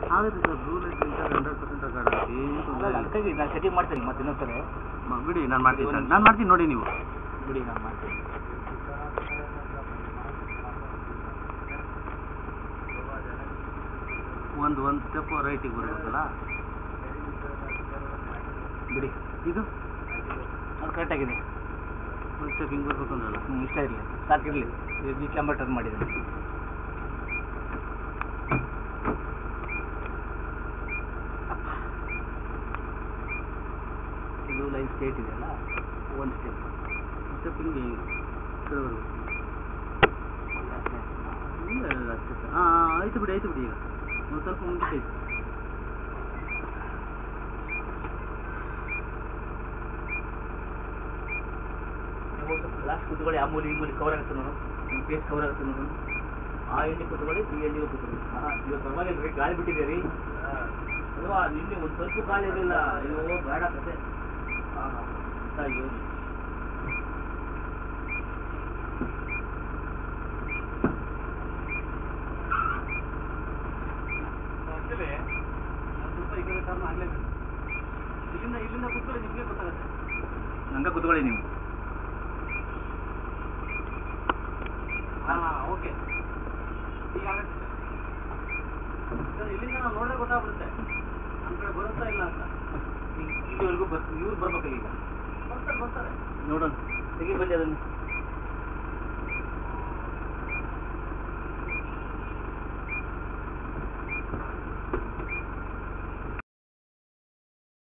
ಆಗುತ್ತೆ sir blue light hundred percent ಆಗುತ್ತೆ ಏನು ತೊಂದರೆ ಇಲ್ಲ ಅದಕ್ಕಾಗಿ ನಾನು ಸೆಟ್ಟಿಂಗ್ ಮಾಡ್ತೀನಿ ಮತ್ತೆ ಇನ್ನೊಂದ್ಸರಿ ಮ- ಬಿಡಿ ನಾನು ಮಾಡ್ತೀನಿ ಸರ್ ನಾನು ಮಾಡ್ತೀನಿ ನೋಡಿ ನೀವು ಬಿಡಿ ನಾನು ಮಾಡ್ತೀನಿ ಒಂದು ಒಂದು ಸ್ಟೆಪ್ ರೈಟಿಗೆ ಬರ್ಬೇಕಲ್ಲ ಬಿಡಿ ಇದು ಅದು ಕರೆಕ್ಟಾಗಿದೆ ಒಂದು ಸ್ಟೆಪ್ ಹಿಂಗೆ ಬರ್ಬೇಕು ಅಂದ್ರಲ್ಲ ಹ್ಞೂ ಇಷ್ಟ ಇರಲಿ ಸಾಕಿರಲಿ ಈ ಕ್ಯಾಮ್ರಾ ಟರ್ನ್ ಮಾಡಿದ್ದೀನಿ ಇದು ಲೈನ್ ಸ್ಟೇಟ್ ಇದೆಯಲ್ಲ ಒಂದು ಸ್ಟೆಪ್ ಸ್ಟೆಪ್ ಹಿಂಗೆ ಈ ಕಡೆ ಬರ್ಬೇಕು ಇಲ್ಲ ಇಲ್ಲ ಅಷ್ಟೇ ಸರ್ ಹಾಂ ಆಯ್ತು ಬಿಡಿ ಆಯ್ತು ಬಿಡಿ ಈಗ ಒಂದು ಸ್ವಲ್ಪ ಮುಂದಕ್ಕೆ ಆಯ್ತು ಲಾಸ್ಟ್ ಕೂತ್ಕೊಳ್ಳಿ ಆ ಮೂಲಿ ಈ ಮೂಲಿ ಕವರ್ ಆಗುತ್ತೆ ನೋಡು ನಿಮ್ಮ ಫೇಸ್ ಕವರ್ ಆಗುತ್ತೆ ನೋಡು ಆ ಎಣ್ಣೆ ಕೂತ್ಕೊಳ್ಳಿ ಈ ಎಣ್ಣೆಗೆ ಕೂತ್ಕೊಳ್ಳಿ ಹಾಂ ಇವಾಗ ಪರವಾಗಿಲ್ಲ ರೀ ಗಾಳಿ ಬಿಟ್ಟಿದೆ ರೀ ಅಲ್ವಾ ನಿನ್ನೆ ಒಂದು ಸ್ವಲ್ಪ ಗಾಳಿ ಇರಲಿಲ್ಲ ಅಯ್ಯೋ ಬೇಡ ಕತೆ ಹಾಂ ಹಾಂ ಅಯ್ಯೋ ಆ್ಯಕ್ಚುಲಿ ಸ್ವಲ್ಪ ಈ ಕಡೆ ಟರ್ನ್ ಆಗಲೇಬೇಕು ಇಲ್ಲಿಂದ ಇಲ್ಲಿಂದ ಕೂತ್ಕೊಳ್ಳಿ ನಿಮಗೆ ಗೊತ್ತಾಗುತ್ತೆ ಹಂಗೆ ಕೂತ್ಕೊಳ್ಳಿ ನೀವು ಹಾಂ ಓಕೆ ಈಗ ಆಗುತ್ತೆ ಸರ್ ಇಲ್ಲಿಂದ ನಾವು ನೋಡಿದ್ರೆ ಗೊತ್ತಾಗ್ಬಿಡುತ್ತೆ ನಮ್ಮ ಕಡೆ ಬರುತ್ತಾ ಇಲ್ಲ ಅಂತ ಇಲ್ಲಿವರೆಗೂ ಬಸ್ ಇವ್ರು ಬರ್ಬೇಕಲ್ಲ ಈಗ ಬರ್ತಾರೆ ಬರ್ತಾರೆ ನೋಡೋಣ ತೆಗಿ ಬನ್ನಿ ಅದನ್ನು